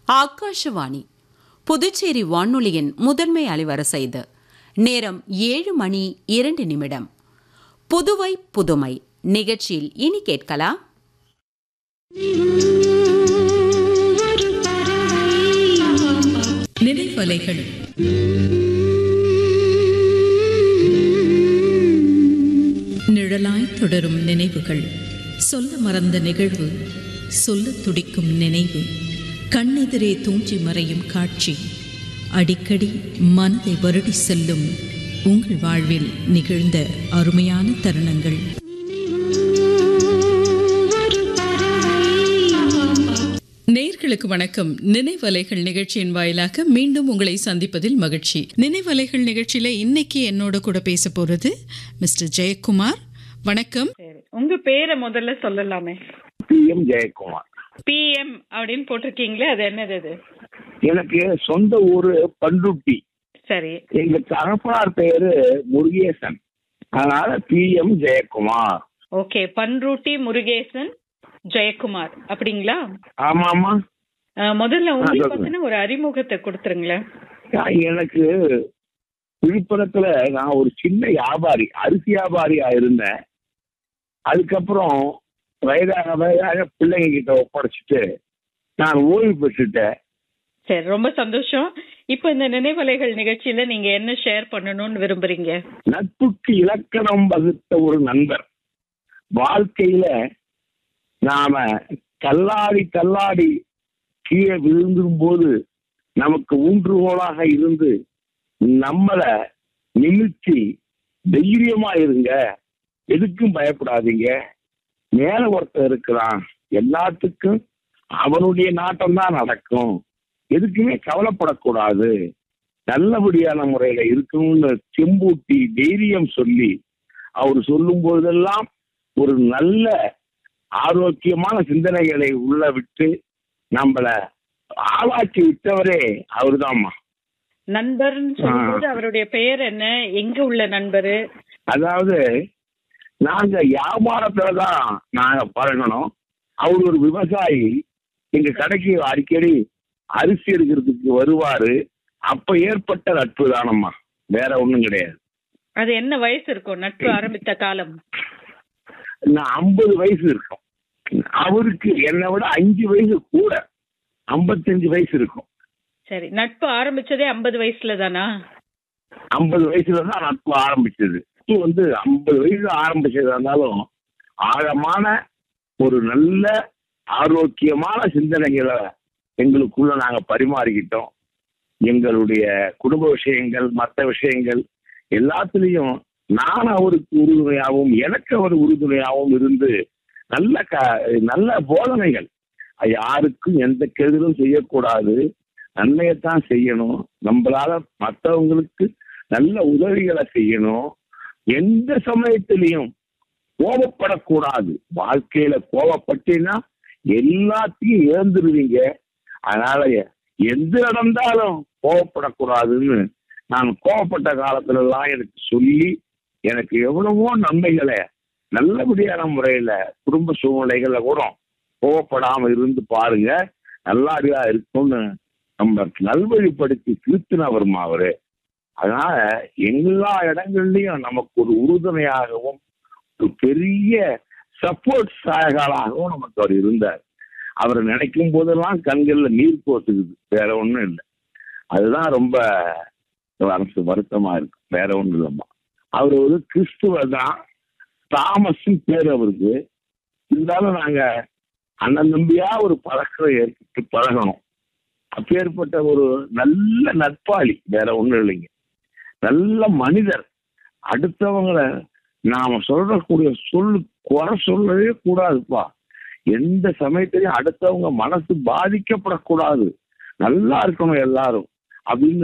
ஆகாஷவாணி புதுச்சேரி வானொலியின் முதன்மை அலைவரிசை இது நேரம் ஏழு மணி இரண்டு நிமிடம் புதுவை புதுமை நிகழ்ச்சியில் இனி கேட்கலாம் நினைவலைகள் நிழலாய் தொடரும் நினைவுகள் சொல்ல மறந்த நிகழ்வு சொல்ல துடிக்கும் நினைவு கண்ணெதிரே தூஞ்சி மறையும் காட்சி அடிக்கடி மனதை வருடி செல்லும் உங்கள் வாழ்வில் நிகழ்ந்த அருமையான தருணங்கள் நேர்களுக்கு வணக்கம் நினைவலைகள் நிகழ்ச்சியின் வாயிலாக மீண்டும் உங்களை சந்திப்பதில் மகிழ்ச்சி நினைவலைகள் நிகழ்ச்சியில இன்னைக்கு என்னோட கூட பேச போறது மிஸ்டர் ஜெயக்குமார் வணக்கம் சரி உங்க பேரை முதல்ல சொல்லலாமே பி எம் ஜெயக்குமார் பிஎம் அப்படின்னு போட்டிருக்கீங்களே அது என்னது அது எனக்கு சொந்த ஊரு பண்ருட்டி சரி எங்க தகப்பனார் பேரு முருகேசன் அதனால P M Jayakumar okay Panruti Murugesan Jayakumar அப்படிங்களா ஆமா ஆமா அஹ், முதல்ல உங்களுக்கு சொல்லுங்க. பத்தின ஒரு அறிமுகத்தை கொடுத்துருங்களேன் நான் எனக்கு விழுப்புரத்துல நான் ஒரு சின்ன வியாபாரி அரிசி வியாபாரியா இருந்தேன் அதுக்கப்புறம் வயதாக வயதாக பிள்ளைங்க கிட்ட ஒப்படைச்சிட்டு நான் ஓய்வு பெற்றுட்டேன் சரி ரொம்ப சந்தோஷம் இப்போ இந்த நினைவலைகள் நிகழ்ச்சியில நீங்க என்ன ஷேர் பண்ணணும்னு விரும்புறீங்க நட்புக்கு இலக்கணம் வகுத்த ஒரு நண்பர் வாழ்க்கையில நாம தள்ளாடி தள்ளாடி கீழே விழுந்தும் போது நமக்கு ஊன்றுகோலாக இருந்து நம்மள நிமித்தி தைரியமா இருங்க எதுக்கும் பயப்படாதீங்க மேல ஒருத்தர் இருக்கிறான் எல்லாத்துக்கும் அவனுடைய நாட்டம் தான் நடக்கும் எதுக்குமே கவலைப்படக்கூடாது நல்லபடியான முறையில இருக்கணும்னு செம்பூட்டி தைரியம் சொல்லி அவர் சொல்லும் போதெல்லாம் ஒரு நல்ல ஆரோக்கியமான சிந்தனைகளை உள்ள விட்டு நம்மள ஆளாக்கி விட்டவரே அவர்தாம்மா நண்பர்னு சொல்லும்போது அவருடைய பெயர் என்ன எங்க உள்ள நண்பரு அதாவது நாங்க வியாபாரத்துல தான் நாங்க பழகணும் அவர் ஒரு விவசாயி எங்க கடைக்கு அடிக்கடி அரிசி எடுக்கிறதுக்கு வருவாரு அப்ப ஏற்பட்ட நட்பு தானம்மா வேற ஒண்ணும் கிடையாது அது என்ன வயசு இருக்கும் நட்பு ஆரம்பித்த காலம் நான் ஐம்பது வயசு இருக்கும் அவருக்கு என்னை விட அஞ்சு வயசு கூட ஐம்பத்தஞ்சு வயசு இருக்கும் சரி நட்பு ஆரம்பிச்சதே ஐம்பது வயசுல தானா ஐம்பது வயசுல தான் நட்பு ஆரம்பிச்சது இப்போ வந்து ஐம்பது வயசு ஆரம்பிச்சதா இருந்தாலும் ஆழமான ஒரு நல்ல ஆரோக்கியமான சிந்தனைகளை எங்களுக்குள்ள நாங்க பரிமாறிக்கிட்டோம் எங்களுடைய குடும்ப விஷயங்கள் மற்ற விஷயங்கள் எல்லாத்துலேயும் நான் அவருக்கு உறுதுணையாகவும் எனக்கு அவர் உறுதுணையாகவும் இருந்து நல்ல க நல்ல போதனைகள் யாருக்கும் எந்த கெடுதலும் செய்யக்கூடாது நன்மையைத்தான் செய்யணும் நம்மளால மற்றவங்களுக்கு நல்ல உதவிகளை செய்யணும் எந்த சமயத்திலையும் கோபப்படக்கூடாது வாழ்க்கையில கோபப்பட்டீங்கன்னா எல்லாத்தையும் இழந்துருவீங்க அதனால எந்த நடந்தாலும் கோபப்படக்கூடாதுன்னு நான் கோபப்பட்ட காலத்துல எல்லாம் எனக்கு சொல்லி எனக்கு எவ்வளவோ நன்மைகளை நல்லபடியான முறையில குடும்ப சூழ்நிலைகள்ல கூட கோவப்படாம இருந்து பாருங்க நல்லாடியா இருக்கும்னு நம்ம நல்வழிப்படுத்தி திருத்தினவருமா அவரு அதனால எல்லா இடங்கள்லயும் நமக்கு ஒரு உறுதுணையாகவும் ஒரு பெரிய சப்போர்ட் சாயகாலாகவும் நமக்கு அவர் இருந்தார் அவரை நினைக்கும் போதெல்லாம் கண்கள்ல நீர் போட்டுக்குது வேற ஒண்ணும் இல்லை அதுதான் ரொம்ப மனசு வருத்தமா இருக்கு வேற ஒண்ணும் இல்லைம்மா அவர் ஒரு கிறிஸ்துவர் தான் தாமஸ்ன்னு பேர் அவருக்கு இருந்தாலும் நாங்க அண்ணன் தம்பியா ஒரு பழக்கம் ஏற்பட்டு பழகணும் அப்பேற்பட்ட ஒரு நல்ல நட்பாளி வேற ஒண்ணும் இல்லைங்க நல்ல மனிதர் அடுத்தவங்களை நாம சொல்றக்கூடிய சொல்லு குறை சொல்லவே கூடாதுப்பா எந்த சமயத்திலையும் அடுத்தவங்க மனசு பாதிக்கப்படக்கூடாது நல்லா இருக்கணும் எல்லாரும் அப்படின்னு